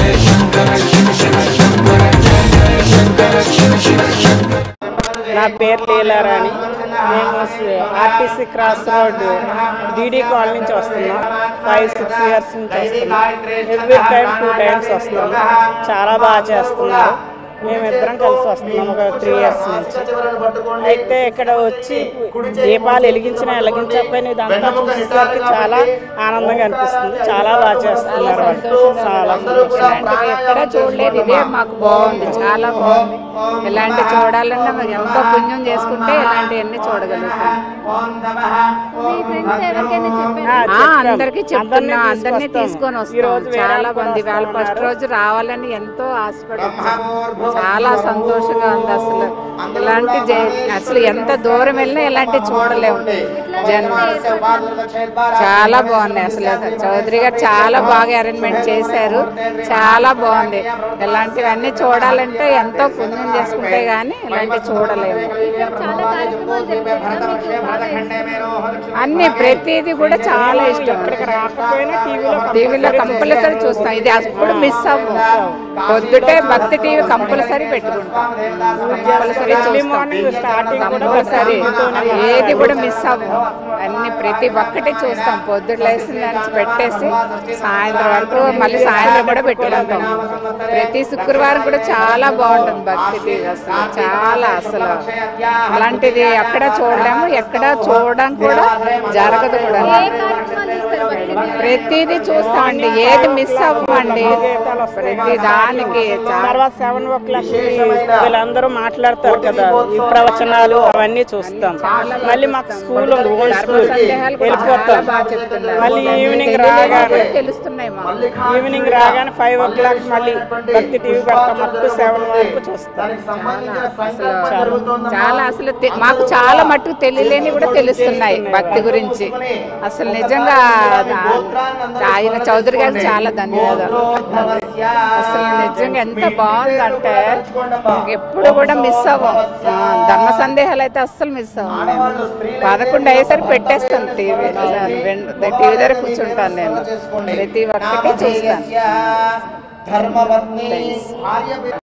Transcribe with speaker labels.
Speaker 1: నా పేరు లీలారాణి మేము RTC cross road DD colony నుంచి వస్తున్నాం ఫైవ్ సిక్స్ ఇయర్స్ నుంచి వస్తున్నాం ఎవ్రీ టైం టూ టైమ్స్ వస్తాం చాలా బాగా చేస్తున్నారు మేమిద్దరం కలిసి వస్తున్నాం ఒక త్రీ ఇయర్స్ నుంచి అయితే ఇక్కడ వచ్చి దీపాలు వెలిగించిన వెలిగించకపోయినా ఇదంతా చూసేసరికి చాలా ఆనందంగా అనిపిస్తుంది చాలా బాగా చేస్తున్నారు వాళ్ళు చాలా సంతోషం
Speaker 2: ఇలాంటివి ఎక్కడా చూడలేదు ఇదే మాకు బాగుంది చాలా బాగుంది ఇలాంటి చూడాలన్నా మరి ఎంతో పుణ్యం చేసుకుంటే ఇలాంటివన్నీ చూడగలుగుతాం ఆ, అందరికీ చెప్తున్నాం అందరినీ తీసుకొని వస్తాం చాలా మంది వాళ్ళ ఫస్ట్ రోజు రావాలని ఎంతో ఆశపడి వచ్చాం. చాలా సంతోషంగా ఉంది అసలు ఇలాంటి జే- అసలు ఎంత దూరం వెళ్ళినా ఇలాంటి చూడలేము జనం చాలా బాగుంది అసలు చౌదరి గారు చాలా బాగా అరేంజ్మెంట్ చేశారు చాలా బాగుంది ఇలాంటివన్నీ చూడాలంటే ఎంతో పుణ్యం చేసుకుంటే గానీ ఇలాంటి చూడలేము అన్ని ప్రతిదీ కూడా చాలా ఇష్టం
Speaker 1: రాకపోయినా టీవీలో
Speaker 2: టీవీలో కంపల్సరీ చూస్తాం ఇది అప్పుడు మిస్ అవ్వం పొద్దుటే భక్తి టీవీ కంపల్సరీ పెట్టుకుంటాం కంపల్సరీ చూస్తాం కంపల్సరీ ఏది కూడా మిస్ అవ్వం అన్ని ప్రతి ఒక్కటి చూస్తాం పొద్దుట లేసిన దానికి పెట్టేసి సాయంత్రం వరకు మళ్ళీ సాయంత్రం కూడా పెట్టుకుంటాం ప్రతి శుక్రవారం కూడా చాలా బాగుంటుంది భక్తి టీవీ అసలు చాలా అసలు అలాంటిది ఎక్కడ చూడలేము ఎక్కడ చూడడం కూడా జరగదు కూడా ప్రతిదీ చూస్తామండి ఏది మిస్ అవ్వమండి ప్రతి దానికి చాలా
Speaker 1: తర్వాత సెవెన్ ఓ క్లాక్ వీళ్ళందరూ మాట్లాడతారు కదా ఈ ప్రవచనాలు అవన్నీ చూస్తాం మళ్ళీ మాకు స్కూల్ ఉంది ఓన్ స్కూల్
Speaker 2: సందేహాలు కూడా చాలా
Speaker 1: వెళ్ళిపోతాం
Speaker 2: బాగా చెప్తున్నారు
Speaker 1: మళ్ళీ ఈవినింగ్
Speaker 2: తెలియనివి
Speaker 1: రాగానే
Speaker 2: కూడా తెలుస్తున్నాయి మాకు
Speaker 1: ఈవినింగ్ రాగానే ఫైవ్ ఓ క్లాక్ మళ్ళీ భక్తి టీవీ పెడతాం అప్ టు సెవెన్ వరకు చూస్తాం
Speaker 2: అసలు చాలా అసలు తె- మాకు చాలా మట్టుకు తెలియలేని కూడా తెలుస్తున్నాయి భక్తి గురించి అసలు నిజంగా ఆ- ఆయన చౌదరి గారికి చాలా ధన్యవాదాలు అసలు నిజంగా ఎంత బాగుందంటే ఎప్పుడు కూడా మిస్ అవ్వం ఆ, ధర్మ సందేహాలు అయితే అస్సలు మిస్ అవ్వం మేము. పదకొండు అయ్యేసరికి పెట్టేస్తాను టీవీ రెండు టీవీ దగ్గర కూర్చుంటాను నేను ప్రతి ఒక్కటి చూస్తాను
Speaker 3: ధర్మపత్ని భార్య